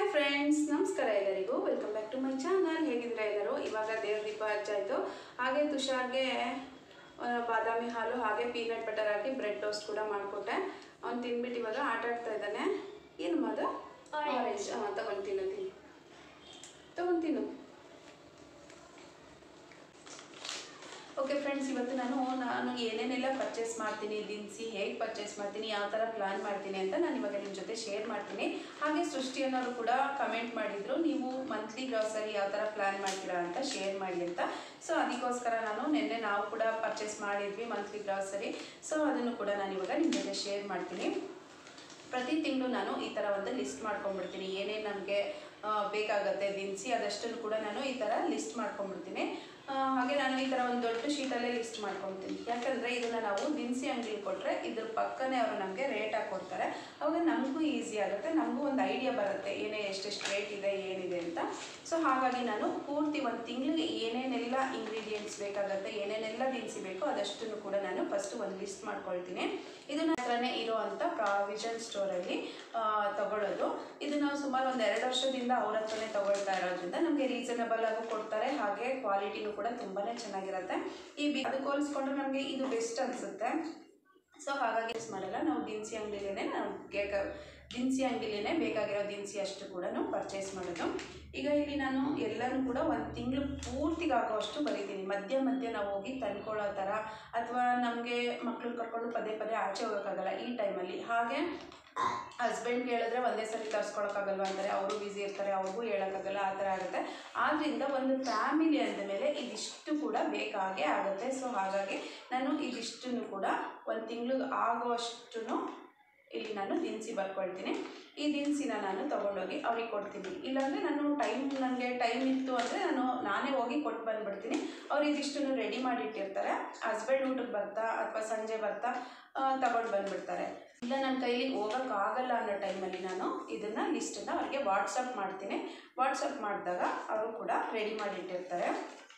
Friends ನಮಸ್ಕಾರ ಎಲ್ಲರಿಗೂ welcome back to my channel ಹೇಗಿದ್ದೀರಾ ಎಲ್ಲರೂ ಇವಾಗ ದೇವ್ರ ದೀಪ ಹಚ್ಚಾಯಿತು ಹಾಗೆ ತುಷಾರ್ಗೆ ಆ, ಬಾದಾಮಿ ಹಾಲು ಹಾಗೆ ಪೀನಟ್ ಬಟರ್ ಹಾಕಿ ಬ್ರೆಡ್ ಟೋಸ್ಟ್ ಕೂಡ ಮಾಡಿಕೊಟ್ಟೆ ಅವ್ನು ತಿನ್ಬಿಟ್ಟು ಇವಾಗ ಆಟ ಆಡ್ತಾ ಇದ್ದಾನೆ ಏನು ಅದು ಆರೆಂಜ್ ಹಾಂ ತಗೊಂಡು ತಿನ್ನು ತಿನ್ನು ತಗೊಂಡು ತಿನ್ನು ಓಕೆ ಫ್ರೆಂಡ್ಸ್ ಇವತ್ತು ನಾನು ನಾನು ಏನೇನೆಲ್ಲ ಪರ್ಚೇಸ್ ಮಾಡ್ತೀನಿ ದಿನಸಿ ಹೇಗೆ ಪರ್ಚೇಸ್ ಮಾಡ್ತೀನಿ ಯಾವ ಥರ ಪ್ಲ್ಯಾನ್ ಮಾಡ್ತೀನಿ ಅಂತ ನಾನು ಇವಾಗ ನಿಮ್ಮ ಜೊತೆ ಶೇರ್ ಮಾಡ್ತೀನಿ ಹಾಗೆ ಸೃಷ್ಟಿ ಅನ್ನೋರು ಕೂಡ ಕಮೆಂಟ್ ಮಾಡಿದರು ನೀವು ಮಂತ್ಲಿ ಗ್ರಾಸರಿ ಯಾವ ಥರ ಪ್ಲ್ಯಾನ್ ಮಾಡ್ತೀರಾ ಅಂತ ಶೇರ್ ಮಾಡಿ ಅಂತ ಸೊ ಅದಕ್ಕೋಸ್ಕರ ನಾನು ನಿನ್ನೆ ನಾವು ಕೂಡ ಪರ್ಚೇಸ್ ಮಾಡಿದ್ವಿ ಮಂತ್ಲಿ ಗ್ರಾಸರಿ ಸೊ ಅದನ್ನು ಕೂಡ ನಾನು ಇವಾಗ ನಿಮ್ಮ ಜೊತೆ ಶೇರ್ ಮಾಡ್ತೀನಿ ಪ್ರತಿ ತಿಂಗಳು ನಾನು ಈ ಥರ ಒಂದು ಲಿಸ್ಟ್ ಮಾಡ್ಕೊಂಡ್ಬಿಡ್ತೀನಿ ಏನೇನು ನಮಗೆ ಬೇಕಾಗತ್ತೆ ದಿನಸಿ ಅದಷ್ಟನ್ನು ಕೂಡ ನಾನು ಈ ಥರ ಲಿಸ್ಟ್ ಮಾಡ್ಕೊಂಡ್ಬಿಡ್ತೀನಿ ಆ, ಹಾಗೆ ನಾನು ಈ ಥರ ಒಂದು ದೊಡ್ಡ ಶೀಟಲ್ಲೇ ಲಿಸ್ಟ್ ಮಾಡ್ಕೊತೀನಿ ಯಾಕಂದರೆ ಇದನ್ನು ನಾವು ದಿನಸಿ ಅಂಗಡಿಲಿ ಕೊಟ್ಟರೆ ಇದ್ರ ಪಕ್ಕನೇ ಅವರು ನಮಗೆ ರೇಟ್ ಹಾಕ್ಕೊಡ್ತಾರೆ ಅವಾಗ ನಮಗೂ ಈಸಿ ಆಗುತ್ತೆ ನಮಗೂ ಒಂದು ಐಡಿಯಾ ಬರುತ್ತೆ ಏನೇ ಎಷ್ಟೆಷ್ಟು ರೇಟ್ ಇದೆ ಏನಿದೆ ಅಂತ ಸೊ ಹಾಗಾಗಿ ನಾನು ಪೂರ್ತಿ ಒಂದು ತಿಂಗಳಿಗೆ ಏನೇನೆಲ್ಲ ಇಂಗ್ರೀಡಿಯೆಂಟ್ಸ್ ಬೇಕಾಗುತ್ತೆ ಏನೇನೆಲ್ಲ ದಿನಸಿ ಬೇಕೋ ಅದಷ್ಟನ್ನು ಕೂಡ ನಾನು ಫಸ್ಟ್ ಒಂದು ಲಿಸ್ಟ್ ಮಾಡ್ಕೊಳ್ತೀನಿ ಇದು ನನ್ನ ಹತ್ರನೇ ಇರೋವಂಥ ಪ್ರಾವಿಷನ್ ಸ್ಟೋರಲ್ಲಿ ತಗೊಳ್ಳೋದು ಇದು ನಾವು ಸುಮಾರು ಒಂದು ಎರಡು ವರ್ಷದಿಂದ ಅವ್ರ ಹತ್ರನೇ ತಗೊಳ್ತಾ ಇರೋದ್ರಿಂದ ನಮಗೆ ರೀಸನಬಲ್ ಆಗೂ ಕೊಡ್ತಾರೆ ಹಾಗೆ ಕ್ವಾಲಿಟಿನೂ ಕೂಡ ತುಂಬಾ ಚೆನ್ನಾಗಿರುತ್ತೆ ಈ ಬಿ ಅದಕ್ಕೆ ಹೋಲಿಸ್ಕೊಂಡ್ರೆ ನಮಗೆ ಇದು ಬೆಸ್ಟ್ ಅನಿಸುತ್ತೆ ಸೊ ಹಾಗಾಗಿ ಯೂಸ್ ಮಾಡಲ್ಲ ನಾವು ದಿನಸಿ ಅಂಗಡಿಲೇ ನಾವು ಕೇಕ ದಿನಸಿ ಅಂಗಡಿಲೇ ಬೇಕಾಗಿರೋ ದಿನಸಿ ಅಷ್ಟು ಕೂಡ ಪರ್ಚೇಸ್ ಮಾಡೋದು ಈಗ ಇಲ್ಲಿ ನಾನು ಎಲ್ಲನೂ ಕೂಡ ಒಂದು ತಿಂಗಳು ಪೂರ್ತಿಗೆ ಆಗೋವಷ್ಟು ಬರೀತೀನಿ ಮಧ್ಯ ಮಧ್ಯ ನಾವು ಹೋಗಿ ತಂದ್ಕೊಳ್ಳೋ ಥರ ಅಥವಾ ನಮಗೆ ಮಕ್ಕಳು ಕರ್ಕೊಂಡು ಪದೇ ಪದೇ ಆಚೆ ಹೋಗೋಕ್ಕಾಗಲ್ಲ ಈ ಟೈಮಲ್ಲಿ ಹಾಗೆ ಹಸ್ಬೆಂಡ್ ಹೇಳಿದ್ರೆ ಒಂದೇ ಸರಿ ತರಿಸ್ಕೊಳಕ್ಕಾಗಲ್ವ ಅಂತಾರೆ ಅವರು ಬ್ಯುಸಿ ಇರ್ತಾರೆ ಅವ್ರಿಗೂ ಹೇಳೋಕ್ಕಾಗಲ್ಲ ಆ ಥರ ಆಗುತ್ತೆ ಆದ್ದರಿಂದ ಒಂದು ಫ್ಯಾಮಿಲಿ ಅಂದ ಮೇಲೆ ಇದಿಷ್ಟು ಕೂಡ ಬೇಕಾಗೇ ಆಗುತ್ತೆ ಸೊ ಹಾಗಾಗಿ ನಾನು ಇದಿಷ್ಟನ್ನು ಕೂಡ ಒಂದು ತಿಂಗ್ಳಿಗೆ ಆಗುವಷ್ಟು ಇಲ್ಲಿ ನಾನು ದಿನಸಿ ಬರ್ಕೊಳ್ತೀನಿ ಈ ದಿನಸಿನ ನಾನು ತೊಗೊಂಡೋಗಿ ಅವ್ರಿಗೆ ಕೊಡ್ತೀನಿ ಇಲ್ಲಾಂದರೆ ನಾನು ಟೈಮ್ ನನಗೆ ಟೈಮ್ ಇತ್ತು ಅಂದರೆ ನಾನು ನಾನೇ ಹೋಗಿ ಕೊಟ್ಟು ಬಂದುಬಿಡ್ತೀನಿ ಅವ್ರು ಇದಿಷ್ಟನ್ನು ರೆಡಿ ಮಾಡಿಟ್ಟಿರ್ತಾರೆ ಹಸ್ಬೆಂಡ್ ಊಟಕ್ಕೆ ಬರ್ತಾ ಅಥವಾ ಸಂಜೆ ಬರ್ತಾ ತಗೊಂಡು ಬಂದುಬಿಡ್ತಾರೆ ಇಲ್ಲ ನನ್ನ ಕೈಲಿ ಹೋಗೋಕ್ಕಾಗಲ್ಲ ಅನ್ನೋ ಟೈಮಲ್ಲಿ ನಾನು ಇದನ್ನು ಲಿಸ್ಟನ್ನು ಅವ್ರಿಗೆ ವಾಟ್ಸಪ್ ಮಾಡ್ತೀನಿ ವಾಟ್ಸಪ್ ಮಾಡಿದಾಗ ಅವರು ಕೂಡ ರೆಡಿ ಮಾಡಿಟ್ಟಿರ್ತಾರೆ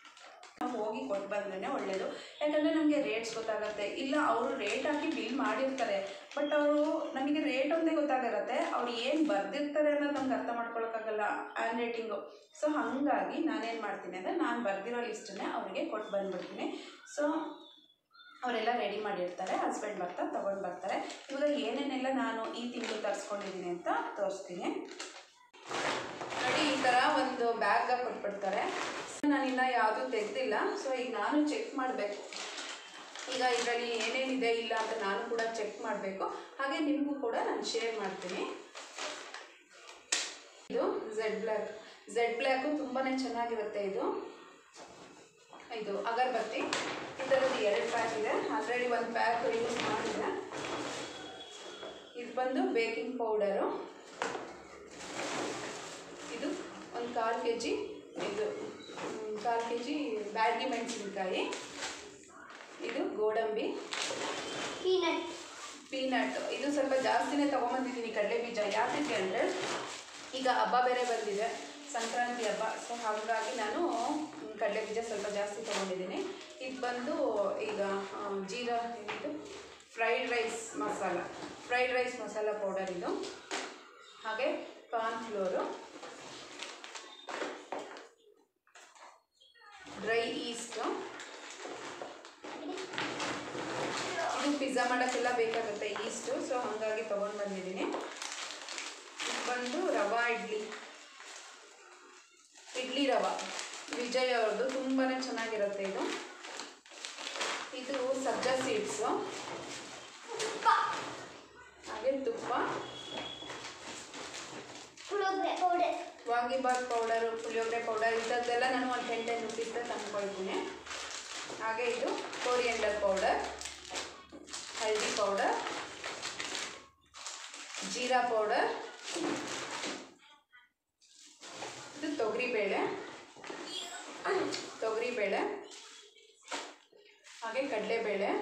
ನಾವು ಹೋಗಿ ಕೊಟ್ಟು ಬಂದ್ರೇ ಒಳ್ಳೆಯದು ಯಾಕಂದರೆ ನಮಗೆ ರೇಟ್ಸ್ ಗೊತ್ತಾಗುತ್ತೆ ಇಲ್ಲ ಅವರು ರೇಟ್ ಹಾಕಿ ಬಿಲ್ ಮಾಡಿರ್ತಾರೆ ಬಟ್ ಅವರು ನಮಗೆ ರೇಟ್ ಒಂದೇ ಗೊತ್ತಾಗಿರುತ್ತೆ ಅವ್ರು ಏನು ಬರೆದಿರ್ತಾರೆ ಅನ್ನೋದು ನಮ್ಗೆ ಅರ್ಥ ಮಾಡ್ಕೊಳಕ್ಕಾಗಲ್ಲ ಹ್ಯಾಂಡ್ ರೈಟಿಂಗು ಸೊ ಹಾಗಾಗಿ ನಾನೇನು ಮಾಡ್ತೀನಿ ಅಂದರೆ ನಾನು ಬರೆದಿರೋ ಲಿಸ್ಟನ್ನೇ ಅವರಿಗೆ ಕೊಟ್ಟು ಬಂದ್ಬಿಡ್ತೀನಿ ಸೊ ಅವರೆಲ್ಲ ರೆಡಿ ಮಾಡಿರ್ತಾರೆ ಹಸ್ಬೆಂಡ್ ಬರ್ತಾ ತೊಗೊಂಡು ಬರ್ತಾರೆ ಇವಾಗ ಏನೇನೆಲ್ಲ ನಾನು ಈ ತಿಂಗಳು ತರಿಸ್ಕೊಂಡಿದ್ದೀನಿ ಅಂತ ತೋರಿಸ್ತೀನಿ ನೋಡಿ ಈ ಥರ ಒಂದು ಬ್ಯಾಗ್ ಕೊಟ್ಬಿಡ್ತಾರೆ ನಾನಿನ್ನ ಯಾವುದೂ ತೆಗೆದಿಲ್ಲ ಸೊ ಈಗ ನಾನು ಚೆಕ್ ಮಾಡಬೇಕು ಈಗ ಇದರಲ್ಲಿ ಏನೇನಿದೆ ಇಲ್ಲ ಅಂತ ನಾನು ಕೂಡ ಚೆಕ್ ಮಾಡಬೇಕು ಹಾಗೆ ನಿಮಗೂ ಕೂಡ ನಾನು ಶೇರ್ ಮಾಡ್ತೀನಿ ಇದು ಝೆಡ್ ಬ್ಲ್ಯಾಕ್ ಝೆಡ್ ಬ್ಲ್ಯಾಕು ತುಂಬಾ ಚೆನ್ನಾಗಿರುತ್ತೆ ಇದು ಇದು ಅಗರಬತ್ತಿ ಈ ಥರದ್ದು ಎರಡು ಪ್ಯಾಕ್ ಇದೆ ಆಲ್ರೆಡಿ ಒಂದು ಪ್ಯಾಕ್ ಯೂಸ್ ಮಾಡಿದೆ ಇದು ಬಂದು ಬೇಕಿಂಗ್ ಪೌಡರು ಇದು ಒಂದು ಕಾಲು ಕೆ ಜಿ ಇದು ಮ್, ಕಾಲು ಕೆ ಜಿ ಬ್ಯಾಡಗಿ ಮೆಣಸಿನ್ಕಾಯಿ ಇದು ಗೋಡಂಬಿ ಪೀನಟ್ ಪೀನಟ್ ಇದು ಸ್ವಲ್ಪ ಜಾಸ್ತಿನೇ ತೊಗೊಂಬಂದಿದ್ದೀನಿ ಕಡಲೆ ಬೀಜ ಯಾತಕ್ಕೆ ಅಂದರೆ ಈಗ ಹಬ್ಬ ಬೇರೆ ಬಂದಿದೆ ಸಂಕ್ರಾಂತಿ ಹಬ್ಬ ಸೊ ಹಾಗಾಗಿ ನಾನು ಮ್, ಕಡಲೆ ಬೀಜ ಸ್ವಲ್ಪ ಜಾಸ್ತಿ ತೊಗೊಂಡಿದ್ದೀನಿ ಇದು ಬಂದು ಈಗ ಆ, ಜೀರಾ ಇದು fried rice masala fried rice masala powder ಇದು ಹಾಗೆ ಕಾರ್ನ್ಫ್ಲೋರು ಡ್ರೈ ಈಸ್ಟು ಇದು ಪಿಜ್ಜಾ ಮಾಡೋಕ್ಕೆಲ್ಲ ಬೇಕಾಗುತ್ತೆ ಈಸ್ಟು ಸೊ ಹಾಗಾಗಿ ತೊಗೊಂಡು ಬಂದಿದ್ದೀನಿ ಇದು ಬಂದು ರವಾ ಇಡ್ಲಿ ಇಡ್ಲಿ ರವಾ ವಿಜಯ್ ಅವ್ರದ್ದು ತುಂಬಾ ಚೆನ್ನಾಗಿರುತ್ತೆ ಇದು ಇದು ಸಬ್ಜಾ ಸೀಡ್ಸು ಹಾಗೆ ತುಪ್ಪ puliyogare powder vangibath powder puliyogare powder ಇಂಥದ್ದೆಲ್ಲ ನಾನು ಒಂದು ಟೆನ್ ಟೆನ್ ರುಪೀಸ್ದ ತಂದ್ಕೊಳ್ತೀನಿ ಹಾಗೆ ಇದು ಕೋರಿಯಂಡರ್ ಪೌಡರ್ ಹಲ್ದಿ ಪೌಡರ್ ಜೀರಾ ಪೌಡರ್ ಇದು ತೊಗರಿಬೇಳೆ ತೊಗರಿಬೇಳೆ ಹಾಗೆ ಕಡಲೆಬೇಳೆ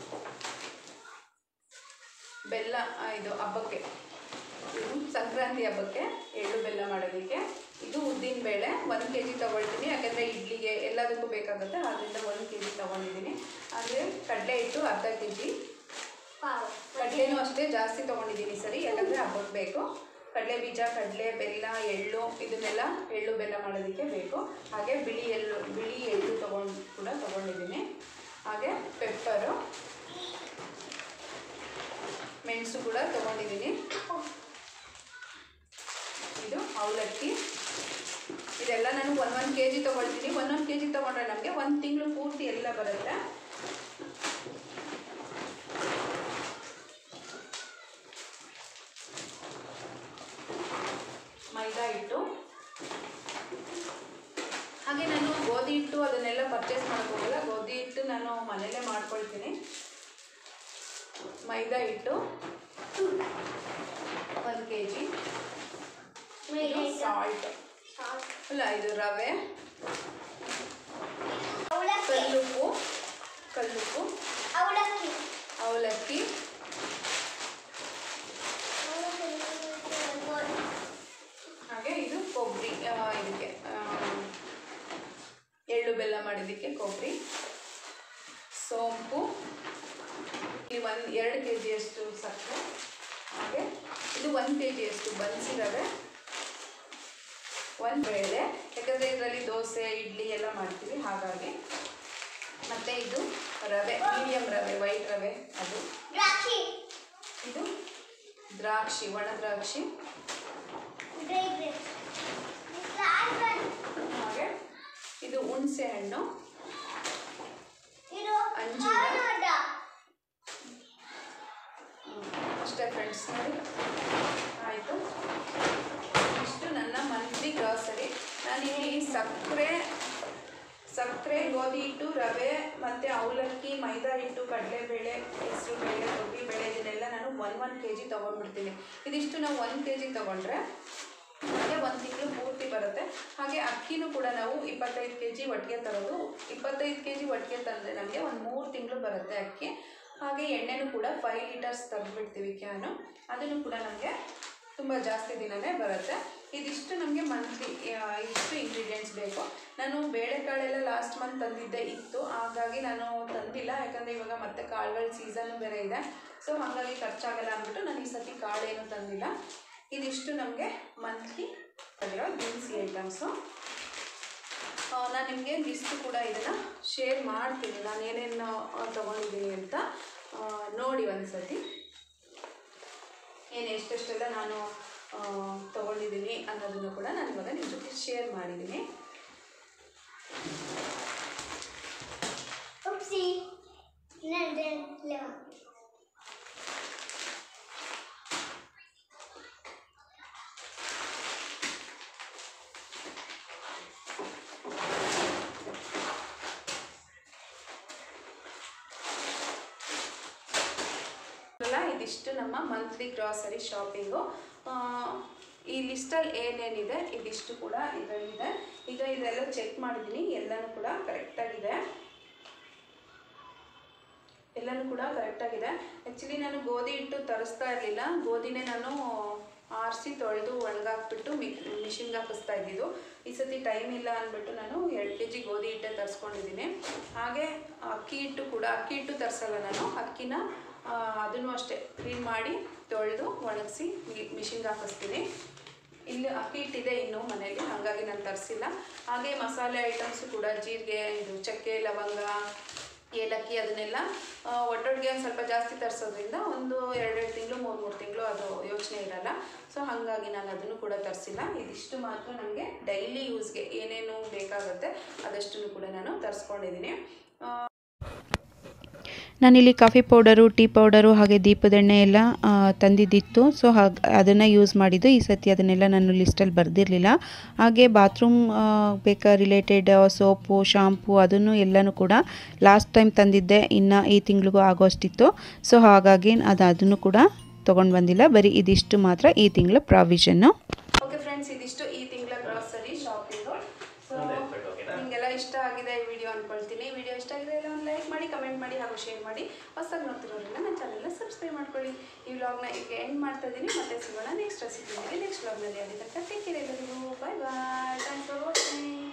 ಬೆಲ್ಲ ಆ, ಇದು ಹಬ್ಬಕ್ಕೆ ಇದು ಸಂಕ್ರಾಂತಿ ಹಬ್ಬಕ್ಕೆ ಎಳ್ಳು ಬೆಲ್ಲ ಮಾಡೋದಕ್ಕೆ ಇದು ಉದ್ದಿನ ಬೇಳೆ ಒಂದು ಕೆ ಜಿ ತೊಗೊಳ್ತೀನಿ ಯಾಕಂದರೆ ಇಡ್ಲಿಗೆ ಎಲ್ಲದಕ್ಕೂ ಬೇಕಾಗುತ್ತೆ ಆದ್ದರಿಂದ ಒಂದು ಕೆ ಜಿ ತೊಗೊಂಡಿದ್ದೀನಿ ಹಾಗೆ ಕಡಲೆ ಹಿಟ್ಟು ಅರ್ಧ ಕೆ ಜಿ ಪಾವ್ ಕಡಲೆನೂ ಅಷ್ಟೇ ಜಾಸ್ತಿ ತೊಗೊಂಡಿದ್ದೀನಿ ಸರಿ ಯಾಕಂದರೆ ಹಬ್ಬಕ್ಕೆ ಬೇಕು ಕಡಲೆ ಬೀಜ ಕಡಲೆ ಬೆಲ್ಲ ಎಳ್ಳು ಇದನ್ನೆಲ್ಲ ಎಳ್ಳು ಬೆಲ್ಲ ಮಾಡೋದಕ್ಕೆ ಬೇಕು ಹಾಗೆ ಬಿಳಿ ಎಳ್ಳು ಬಿಳಿ ಎಳ್ಳು ತೊಗೊಂಡು ಕೂಡ ತೊಗೊಂಡಿದ್ದೀನಿ ಹಾಗೆ ಪೆಪ್ಪರು ಮೆಣಸು ಕೂಡ ತೊಗೊಂಡಿದ್ದೀನಿ ಇದು ಅವಲಕ್ಕಿ ಇದೆಲ್ಲ ನಾನು ಒಂದೊಂದು ಕೆ ಜಿ ತೊಗೊಳ್ತೀನಿ ಒಂದೊಂದು ಕೆ ಜಿ ತೊಗೊಂಡ್ರೆ ನಮಗೆ ಒಂದು ತಿಂಗಳು ಪೂರ್ತಿ ಎಲ್ಲ ಬರುತ್ತೆ ಮೈದಾ ಹಿಟ್ಟು ಹಾಗೆ ನಾನು ಗೋಧಿ ಹಿಟ್ಟು ಅದನ್ನೆಲ್ಲ ಪರ್ಚೇಸ್ ಹೋಗಲ್ಲ ಗೋಧಿ ಹಿಟ್ಟು ನಾನು ಮನೇಲೇ ಮಾಡ್ಕೊಳ್ತೀನಿ ಮೈದಾ ಹಿಟ್ಟು ಒಂದು ಕೆ ಜಿ ಸಾಲ್ಟ್ ಅಲ್ಲ ಇದು ರವೆ ಅವಲಕ್ಕಿ ಕಲ್ಲುಪ್ಪು ಕಲ್ಲುಪ್ಪು ಅವಲಕ್ಕಿ ಅವಲಕ್ಕಿ ಹಾಗೆ ಇದು ಕೊಬ್ಬರಿ ಆ, ಇದಕ್ಕೆ ಆ, ಎಳ್ಳು ಬೆಲ್ಲ ಮಾಡಿದ್ದಕ್ಕೆ ಕೊಬ್ಬರಿ ಸೋಂಪು ಇಲ್ಲಿ ಒಂದು ಎರಡು ಕೆ ಜಿಯಷ್ಟು ಸಕ್ಕರೆ ಹಾಗೆ ಇದು ಒಂದು ಕೆ ಜಿಯಷ್ಟು ಬನ್ಸಿ ರವೆ ಒಂದು ಬೇಳೆ ಯಾಕಂದರೆ ಇದರಲ್ಲಿ ದೋಸೆ ಇಡ್ಲಿ ಎಲ್ಲ ಮಾಡ್ತೀವಿ ಹಾಗಾಗಿ ಮತ್ತು ಇದು ರವೆ ಮೀಡಿಯಮ್ ರವೆ ವೈಟ್ ರವೆ ಅದು ದ್ರಾಕ್ಷಿ ಇದು ದ್ರಾಕ್ಷಿ ಒಣ ದ್ರಾಕ್ಷಿ ಗ್ರೇಪ್ ಗ್ರೇಪ್ ಹಾಗೆ ಇದು ಹುಣಸೆ ಹಣ್ಣು ಇದು ಅಂಜೂರ. ಆನಂದ. ಅಷ್ಟೇ ಫ್ರೆಂಡ್ಸ್ ನೋಡಿ ಆಯಿತು ಇಷ್ಟು ನನ್ನ ಮಂತ್ಲಿ ಗ್ರಾಸರಿ ನಾನಿಲ್ಲಿ ಸಕ್ಕರೆ ಸಕ್ಕರೆ ಗೋಧಿ ಹಿಟ್ಟು ರವೆ ಮತ್ತು ಅವಲಕ್ಕಿ ಮೈದಾ ಹಿಟ್ಟು ಕಡಲೆಬೇಳೆ ಹೆಸರು ಬೇಳೆ ತೊಗರಿ ಬೇಳೆ ಇದನ್ನೆಲ್ಲ ನಾನು ಒನ್ ಒನ್ ಕೆ ಜಿ ತೊಗೊಂಡ್ಬಿಡ್ತೀನಿ ಇದಿಷ್ಟು ನಾವು ಒಂದು ಕೆ ಜಿ ತೊಗೊಂಡ್ರೆ ನಮಗೆ ಒಂದು ತಿಂಗಳು ಪೂರ್ತಿ ಬರುತ್ತೆ ಹಾಗೆ ಅಕ್ಕಿನೂ ಕೂಡ ನಾವು ಇಪ್ಪತ್ತೈದು ಕೆ ಜಿ ಒಟ್ಟಿಗೆ ತರೋದು ಇಪ್ಪತ್ತೈದು ಕೆ ಜಿ ಒಟ್ಟಿಗೆ ತಂದರೆ ನಮಗೆ ಒಂದು ಮೂರು ತಿಂಗಳು ಬರುತ್ತೆ ಅಕ್ಕಿ ಹಾಗೆ ಎಣ್ಣೆನೂ ಕೂಡ ಫೈವ್ ಲೀಟರ್ಸ್ ತೆಗೆದುಬಿಡ್ತೀವಿ ಕ್ಯಾನು ಅದನ್ನು ಕೂಡ ನಮಗೆ ತುಂಬ ಜಾಸ್ತಿ ದಿನವೇ ಬರುತ್ತೆ ಇದಿಷ್ಟು ನಮಗೆ ಮಂತ್ಲಿ ಇಷ್ಟು ಇಂಗ್ರೀಡಿಯೆಂಟ್ಸ್ ಬೇಕು ನಾನು ಬೇಳೆಕಾಳೆಲ್ಲ ಲಾಸ್ಟ್ ಮಂತ್ ತಂದಿದ್ದೆ ಇತ್ತು ಹಾಗಾಗಿ ನಾನು ತಂದಿಲ್ಲ ಯಾಕಂದರೆ ಇವಾಗ ಮತ್ತೆ ಕಾಳುಗಳ ಸೀಸನ್ನು ಬೇರೆ ಇದೆ ಸೊ ಹಾಗಾಗಿ ಖರ್ಚಾಗಲ್ಲ ಅಂದ್ಬಿಟ್ಟು ನಾನು ಈ ಸತಿ ಕಾಳೇನು ತಂದಿಲ್ಲ ಇದಿಷ್ಟು ನಮಗೆ ಮಂತ್ಲಿ ಆಗಿರೋ ದಿನಸಿ ಐಟಮ್ಸು ನಾನು ನಿಮಗೆ ಲಿಸ್ಟ್ ಕೂಡ ಇದನ್ನು ಶೇರ್ ಮಾಡ್ತೀನಿ ನಾನು ಏನೇನು ತೊಗೊಂಡಿದ್ದೀನಿ ಅಂತ ಆ, ನೋಡಿ ಒಂದು ಸತಿ ಏನು ಎಷ್ಟೆಷ್ಟೆಲ್ಲ ನಾನು ಆ, ತೊಗೊಂಡಿದ್ದೀನಿ ಅನ್ನೋದನ್ನು ಕೂಡ ನಾನು ಇವಾಗ ನಿಮ್ಮ ಜೊತೆ ಶೇರ್ ಮಾಡಿದ್ದೀನಿ Oopsie. No, then, no. ಅಲ್ಲ ಇದಿಷ್ಟು ನಮ್ಮ ಮಂತ್ಲಿ ಗ್ರಾಸರಿ ಶಾಪಿಂಗು ಈ ಲಿಸ್ಟಲ್ಲಿ ಏನೇನಿದೆ ಇದಿಷ್ಟು ಕೂಡ ಇದರಲ್ಲಿದೆ ಈಗ ಇದೆಲ್ಲ ಚೆಕ್ ಮಾಡಿದ್ದೀನಿ ಎಲ್ಲನೂ ಕೂಡ ಕರೆಕ್ಟಾಗಿದೆ ಎಲ್ಲನೂ ಕೂಡ ಕರೆಕ್ಟಾಗಿದೆ ಆ್ಯಕ್ಚುಲಿ ನಾನು ಗೋಧಿ ಹಿಟ್ಟು ತರಿಸ್ತಾ ಇರಲಿಲ್ಲ ಗೋಧಿನೇ ನಾನು ಆರಿಸಿ ತೊಳೆದು ಒಣಗಾಕ್ಬಿಟ್ಟು ಮಿ ಮಿಷಿನ್ಗೆ ಹಾಕಿಸ್ತಾ ಇದ್ದಿದ್ದು ಈ ಸತಿ ಟೈಮ್ ಇಲ್ಲ ಅಂದ್ಬಿಟ್ಟು ನಾನು ಎರಡು ಕೆ ಜಿ ಗೋಧಿ ಹಿಟ್ಟೆ ತರಿಸ್ಕೊಂಡಿದ್ದೀನಿ ಹಾಗೆ ಅಕ್ಕಿ ಹಿಟ್ಟು ಕೂಡ ಅಕ್ಕಿ ಹಿಟ್ಟು ತರಿಸಲ್ಲ ನಾನು ಅಕ್ಕಿನ ಆ, ಅದನ್ನು ಅಷ್ಟೇ ಕ್ಲೀನ್ ಮಾಡಿ ತೊಳೆದು ಒಣಗಿಸಿ ಮಿಷಿನ್ಗೆ ಹಾಕಿಸ್ತೀನಿ ಇಲ್ಲಿ ಅಕ್ಕಿ ಹಿಟ್ಟಿದೆ ಇನ್ನು ಮನೇಲಿ ಹಾಗಾಗಿ ನಾನು ತರಿಸಿಲ್ಲ ಹಾಗೆ ಮಸಾಲೆ ಐಟಮ್ಸು ಕೂಡ ಜೀರಿಗೆ ಇದು ಚಕ್ಕೆ ಲವಂಗ ಏಲಕ್ಕಿ ಅದನ್ನೆಲ್ಲ ಆ, ಒಟ್ಟೊಟ್ಟಿಗೆ ಒಂದು ಸ್ವಲ್ಪ ಜಾಸ್ತಿ ತರಿಸೋದ್ರಿಂದ ಒಂದು ಎರಡೆರಡು ತಿಂಗಳು ಮೂರು ಮೂರು ತಿಂಗಳು ಅದು ಯೋಚನೆ ಇರಲ್ಲ ಸೊ ಹಾಗಾಗಿ ನಾನು ಅದನ್ನು ಕೂಡ ತರಿಸಿಲ್ಲ ಇದಿಷ್ಟು ಮಾತ್ರ ನನಗೆ ಡೈಲಿ ಯೂಸ್ಗೆ ಏನೇನು ಬೇಕಾಗುತ್ತೆ ಅದಷ್ಟನ್ನು ಕೂಡ ನಾನು ತರಿಸ್ಕೊಂಡಿದ್ದೀನಿ ನಾನಿಲ್ಲಿ ಕಾಫಿ ಪೌಡರು ಟೀ ಪೌಡರು ಹಾಗೆ ದೀಪದೆಣ್ಣೆ ಎಲ್ಲ ಆ, ತಂದಿದ್ದಿತ್ತು ಸೊ ಹಾಗೆ ಅದನ್ನು ಯೂಸ್ ಮಾಡಿದ್ದು ಈ ಸತಿ ಅದನ್ನೆಲ್ಲ ನಾನು ಲಿಸ್ಟಲ್ಲಿ ಬರೆದಿರಲಿಲ್ಲ ಹಾಗೆ ಬಾತ್ರೂಮ್ ಬೇಕಾ ರಿಲೇಟೆಡ್ ಸೋಪು ಶಾಂಪು ಅದನ್ನು ಎಲ್ಲನೂ ಕೂಡ ಲಾಸ್ಟ್ ಟೈಮ್ ತಂದಿದ್ದೆ ಇನ್ನು ಈ ತಿಂಗಳಿಗೂ ಆಗೋಷ್ಟಿತ್ತು ಸೊ ಹಾಗಾಗಿ ಅದು ಅದನ್ನು ಕೂಡ ತೊಗೊಂಡು ಬಂದಿಲ್ಲ ಬರೀ ಇದಿಷ್ಟು ಮಾತ್ರ ಈ ತಿಂಗಳ ಪ್ರಾವಿಷನ್ನು ಓಕೆ ಫ್ರೆಂಡ್ಸ್ ಇದಿಷ್ಟು ಈ ತಿಂಗಳ ಗ್ರಾಸರಿ ಶಾಪಿಂಗು ಸೊ ನಿಮಗೆಲ್ಲ ಇಷ್ಟ ಆಗಿದೆ ಈ ವಿಡಿಯೋ ಅಂದ್ಕೊಳ್ತೀನಿ ವಿಡಿಯೋ ಇಷ್ಟ ಆಗಿದೆ ಎಲ್ಲ ಒಂದು ಲೈಕ್ ಮಾಡಿ ಕಮೆಂಟ್ ಮಾಡಿ ಹಾಗೂ ಶೇರ್ ಮಾಡಿ ಹೊಸದಾಗಿ ನೋಡ್ತಿರೋರೆಲ್ಲ ನನ್ನ ಚಾನಲ್ನ ಸಬ್ಸ್ಕ್ರೈಬ್ ಮಾಡ್ಕೊಳ್ಳಿ ಈ ವ್ಲಾಗ್ನ ಈಗ ಎಂಡ್ ಮಾಡ್ತಾ ಇದ್ದೀನಿ ಮತ್ತೆ ಸಿಗೋಣ ನೆಕ್ಸ್ಟ್ ರೆಸಿಪಿ ನೆಕ್ಸ್ಟ್ ವ್ಲಾಗ್ನಲ್ಲಿ ಅಲ್ಲಿ ತನಕ ಟೇಕ್ ಕೇರ್ ಎಲ್ಲರಿಗೂ bye bye thanks for watching